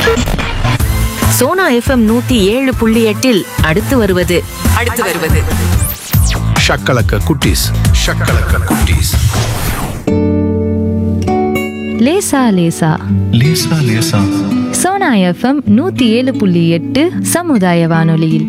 Sona FM நூத்தி ஏழு புள்ளி எட்டில் அடுத்து வருவது அடுத்து வருவது ஷக்கலக்க குட்டீஸ் ஷக்கலக்க குட்டீஸ் லேசா லேசா லேசா லேசா சோனா எஃப்எம் நூத்தி ஏழு புள்ளி எட்டு சமுதாய வானொலியில்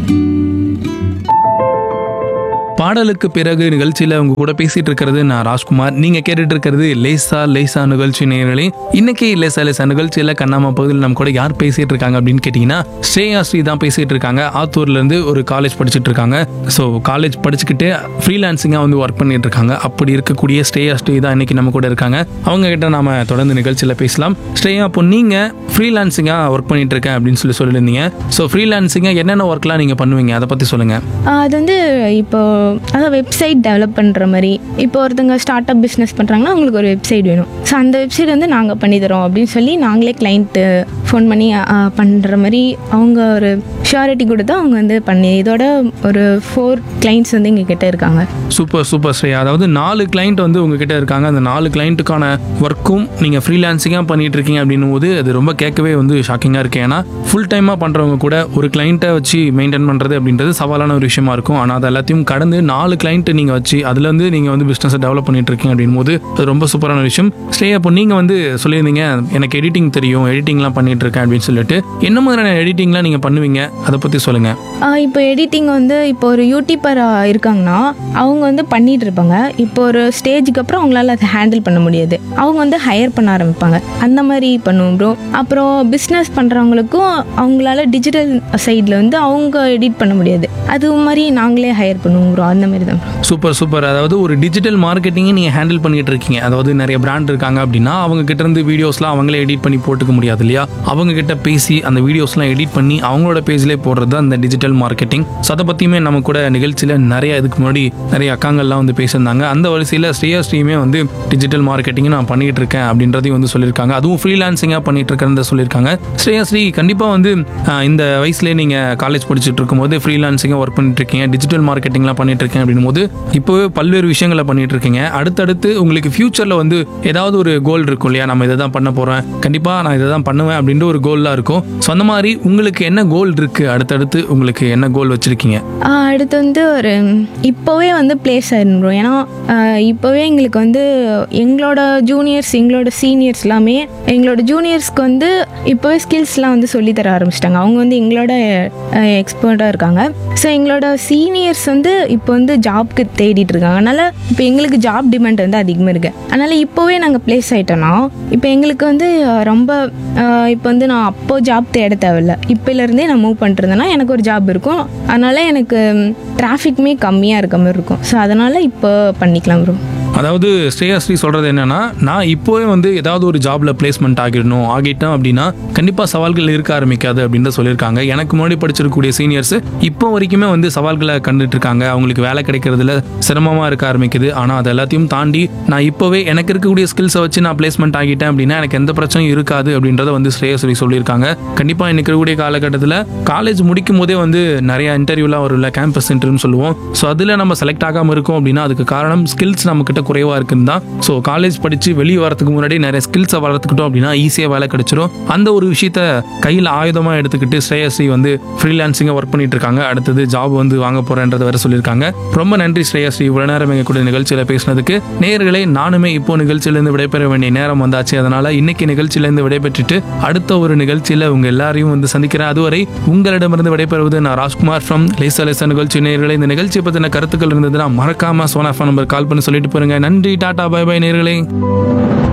பாடலுக்கு பிறகு நிகழ்ச்சியில் உங்க கூட பேசிட்டு இருக்கிறது நான் ராஜ்குமார் நீங்க கேட்டுட்டு இருக்கிறது லேசா லேசா நிகழ்ச்சி நேரலே இன்னைக்கு லேசா லேசா நிகழ்ச்சியில கண்ணாம பகுதியில் நம்ம கூட யார் பேசிட்டு இருக்காங்க அப்படின்னு கேட்டீங்கன்னா ஸ்ரேயா ஸ்ரீ தான் பேசிட்டு இருக்காங்க ஆத்தூர்ல இருந்து ஒரு காலேஜ் படிச்சுட்டு இருக்காங்க ஸோ காலேஜ் படிச்சுக்கிட்டு ஃப்ரீலான்சிங்காக வந்து ஒர்க் பண்ணிட்டு இருக்காங்க அப்படி இருக்கக்கூடிய ஸ்ரேயா ஸ்ரீ தான் இன்னைக்கு நம்ம கூட இருக்காங்க அவங்க கிட்ட நாம தொடர்ந்து நிகழ்ச்சியில பேசலாம் ஸ்ரேயா அப்போ நீங்க ஃப்ரீலான்சிங்காக ஒர்க் பண்ணிட்டு இருக்கேன் அப்படின்னு சொல்லி சொல்லியிருந்தீங்க ஸோ ஃப்ரீலான்சிங்காக என்னென்ன ஒர்க்லாம் நீங்க பண்ணுவீங்க அதை பத்தி சொல்லுங்க ஆஹ் அது வந்து இப்போ அதாவது வெப்சைட் டெவலப் பண்ணுற மாதிரி இப்போ ஒருத்தங்க ஸ்டார்ட் அப் பிஸ்னஸ் பண்ணுறாங்கன்னா அவங்களுக்கு ஒரு வெப்சைட் வேணும் ஸோ அந்த வெப்சைட் வந்து நாங்கள் பண்ணி தரோம் அப்படின்னு சொல்லி நாங்களே கிளைண்ட்டு ஃபோன் பண்ணி பண்ணுற மாதிரி அவங்க ஒரு ஷியாரிட்டி கொடுத்து அவங்க வந்து பண்ணி இதோட ஒரு ஃபோர் கிளைண்ட்ஸ் வந்து எங்கள் கிட்ட இருக்காங்க சூப்பர் சூப்பர் ஸ்ரேயா அதாவது நாலு கிளைண்ட் வந்து உங்ககிட்ட இருக்காங்க அந்த நாலு கிளைண்ட்டுக்கான ஒர்க்கும் நீங்கள் ஃப்ரீலான்சிங்காக பண்ணிட்டு இருக்கீங்க அப்படின்னும் போது அது ரொம்ப கேட்கவே வந்து ஷாக்கிங்காக இருக்கு ஏன்னா ஃபுல் டைமாக பண்ணுறவங்க கூட ஒரு கிளைண்ட்டை வச்சு மெயின்டைன் பண்ணுறது அப்படின்றது சவாலான ஒரு விஷயமா இருக்கும் ஆனால் அது எல்லாத்தையும் கடந்து நாலு கிளைண்ட் நீங்கள் வச்சு அதுலேருந்து நீங்கள் வந்து பிஸ்னஸை டெவலப் பண்ணிட்டு இருக்கீங்க அப்படின் போது அது ரொம்ப சூப்பரான விஷயம் ஸ்ரேயா இப்போ நீங்கள் வந்து சொல்லியிருந்தீங்க எனக்கு எடிட்டிங் தெரியும் எடிட்டிங்லாம் பண்ணிட்டு இருக்கேன் அப்படின்னு சொல்லிட்டு என்ன மாதிரியான எடிட்டிங்லாம் நீங்கள் பண்ணுவீங்க அதை பற்றி சொல்லுங்கள் ஆஹ் இப்போ எடிட்டிங் வந்து இப்போ ஒரு யூடியூபர் இருக்காங்கன்னா அவங்க வந்து பண்ணிட்டு இருப்பாங்க இப்போ ஒரு ஸ்டேஜுக்கு அப்புறம் அவங்களால அதை ஹேண்டில் பண்ண முடியாது அவங்க வந்து ஹையர் பண்ண ஆரம்பிப்பாங்க அந்த மாதிரி பண்ணுவோம் ப்ரோ அப்புறம் பிஸ்னஸ் பண்ணுறவங்களுக்கும் அவங்களால டிஜிட்டல் சைடில் வந்து அவங்க எடிட் பண்ண முடியாது அது மாதிரி நாங்களே ஹையர் பண்ணுவோம் ப்ரோ அந்த மாதிரி தான் bro. சூப்பர் சூப்பர் அதாவது ஒரு டிஜிட்டல் மார்க்கெட்டிங்கை நீங்கள் ஹேண்டில் பண்ணிட்டு இருக்கீங்க அதாவது நிறைய பிராண்ட் இருக்காங்க அப்படின்னா அவங்க கிட்ட இருந்து வீடியோஸ்லாம் அவங்களே எடிட் பண்ணி போட்டுக்க முடியாது இல்லையா அவங்க கிட்ட பேசி அந்த வீடியோஸ்லாம் எடிட் பண்ணி அவங்களோட பேஜ்லேயே போடுறது தான் அந்த டிஜிட்டல் மார்க்கெட்டிங் ஸோ அதை பற்றியுமே நம்ம கூட நிகழ்ச்சியில் நிறைய இதுக்கு முன்னாடி நிறைய அக்காங்கள்லாம் வந்து பேசியிருந்தாங்க அந்த வரிசையில் ஸ்ரேயா ஸ்ரீமே வந்து டிஜிட்டல் மார்க்கெட்டிங் நான் பண்ணிட்டு இருக்கேன் அப்படின்றதையும் வந்து சொல்லியிருக்காங்க அதுவும் ஃப்ரீலான்சிங்காக பண்ணிட்டு இருக்கிறத சொல்லியிருக்காங்க ஸ்ரேயா ஸ்ரீ கண்டிப்பாக வந்து ஆஹ், இந்த வயசுலேயே நீங்கள் காலேஜ் படிச்சுட்டு இருக்கும்போது ஃப்ரீலான்சிங்காக ஒர்க் பண்ணிட்டு இருக்கீங்க டிஜிட்டல் மார்க்கெட்டிங்லாம் பண்ணிட்டு இருக்கேன் அப்படின்னும் போது இப்போவே பல்வேறு விஷயங்களை பண்ணிட்டு இருக்கீங்க அடுத்தடுத்து உங்களுக்கு ஃபியூச்சரில் வந்து ஏதாவது ஒரு கோல் இருக்கும் இல்லையா நம்ம இதை தான் பண்ண போகிறேன் கண்டிப்பாக நான் இதை தான் பண்ணுவேன் அப்படின்ற ஒரு கோல்லாம் இருக்கும் ஸோ அந்த மாதிரி உங்களுக்கு என்ன கோல் இருக்குது அடுத்தடுத்து உங்களுக்கு என்ன கோல் வச்சுருக்கீங்க ஆஹ் அடுத்து வந்து ஒரு இப்போவே வந்து பிளேஸ் ஆயிருந்தோம் ஏன்னா ஆஹ் இப்போவே எங்களுக்கு வந்து எங்களோட ஜூனியர்ஸ் எங்களோட சீனியர்ஸ் எல்லாமே எங்களோட ஜூனியர்ஸ்க்கு வந்து இப்போவே ஸ்கில்ஸ்லாம் வந்து சொல்லித் தர ஆரம்பிச்சிட்டாங்க அவங்க வந்து எங்களோட எக்ஸ்பர்ட்டாக இருக்காங்க ஸோ எங்களோட சீனியர்ஸ் வந்து இப்போ வந்து ஜாப்க்கு தேடிட்டு இருக்காங்க அதனால் இப்போ எங்களுக்கு ஜாப் டிமாண்ட் வந்து அதிகமாக இருக்குது அதனால் இப்போவே நாங்கள் பிளேஸ் ஆகிட்டோன்னா இப்போ எங்களுக்கு வந்து ஆஹ் ரொம்ப ஆஹ் இப்போ வந்து நான் அப்போ ஜாப் தேட தேவையில்ல இப்போலேருந்தே நான் மூவ் பண்ணிருந்தேன்னா எனக்கு ஒரு ஜாப் இருக்கும் அதனால் எனக்கு டிராஃபிக்குமே கம்மியாக இருக்க மாதிரி இருக்கும் ஸோ அதனால் இப்போ பண்ணிக்கலாம் ப்ரோ அதாவது ஸ்ரேயாஸ்ரீ சொல்கிறது என்னன்னா நான் இப்போவே வந்து ஏதாவது ஒரு ஜாப்ல பிளேஸ்மெண்ட் ஆகிடணும் ஆகிட்டேன் அப்படின்னா கண்டிப்பாக சவால்கள் இருக்க ஆரம்பிக்காது அப்படின்னு சொல்லியிருக்காங்க எனக்கு முன்னாடி படிச்சிருக்கக்கூடிய சீனியர்ஸ் இப்போ வரைக்குமே வந்து சவால்களை கண்டுட்டு இருக்காங்க அவங்களுக்கு வேலை கிடைக்கிறதுல சிரமமாக இருக்க ஆரம்பிக்குது ஆனால் அது எல்லாத்தையும் தாண்டி நான் இப்போவே எனக்கு இருக்கக்கூடிய ஸ்கில்ஸை வச்சு நான் பிளேஸ்மெண்ட் ஆகிட்டேன் அப்படின்னா எனக்கு எந்த பிரச்சனையும் இருக்காது அப்படின்றத வந்து ஸ்ரேயஸ்ரீ சொல்லியிருக்காங்க கண்டிப்பாக இன்னைக்கு இருக்கக்கூடிய காலகட்டத்தில் காலேஜ் முடிக்கும் போதே வந்து நிறைய இன்டர்வியூலாம் வரும்ல கேம்பஸ் இன்டர்வியூன்னு சொல்லுவோம் ஸோ அதில் நம்ம செலக்ட் ஆகாமல் இருக்கோம் அப்படின்னா அதுக்கு காரணம் ஸ்கில்ஸ் நம்ம கிட்ட குறைவாக இருக்குன்னு தான் ஸோ காலேஜ் படித்து வெளியே வரதுக்கு முன்னாடி நிறைய ஸ்கில்ஸை வளர்த்துக்கிட்டோம் அப்படின்னா ஈஸியாக வேலை கிடைச்சிரும் அந்த ஒரு விஷயத்த கையில் ஆயுதமாக எடுத்துக்கிட்டு ஸ்ரேயஸ்ரீ வந்து ஃப்ரீலான்சிங்காக ஒர்க் பண்ணிட்டு இருக்காங்க அடுத்தது ஜாப் வந்து வாங்க போகிறேன்றத வேற சொல்லியிருக்காங்க ரொம்ப நன்றி ஸ்ரேயஸ்ரீ இவ்வளோ நேரம் எங்கள் கூட நிகழ்ச்சியில் பேசினதுக்கு நேயர்களே நானுமே இப்போ நிகழ்ச்சியிலேருந்து விடைபெற வேண்டிய நேரம் வந்தாச்சு அதனால இன்னைக்கு நிகழ்ச்சியிலேருந்து விடைபெற்றுட்டு அடுத்த ஒரு நிகழ்ச்சியில் உங்க எல்லாரையும் வந்து சந்திக்கிறேன் அதுவரை உங்களிடமிருந்து விடைபெறுவது நான் ராஜ்குமார் ஃப்ரம் லேசா லேசா நிகழ்ச்சி நேயர்களே இந்த நிகழ்ச்சியை பற்றின கருத்துக்கள் இருந்ததுன்னா மறக்காம சோனா ஃபோன் நம்பர் கால் பண்ணி சொல்லிட்டு போயிருங்க நன்றி டாடா பை பை நேயர்களே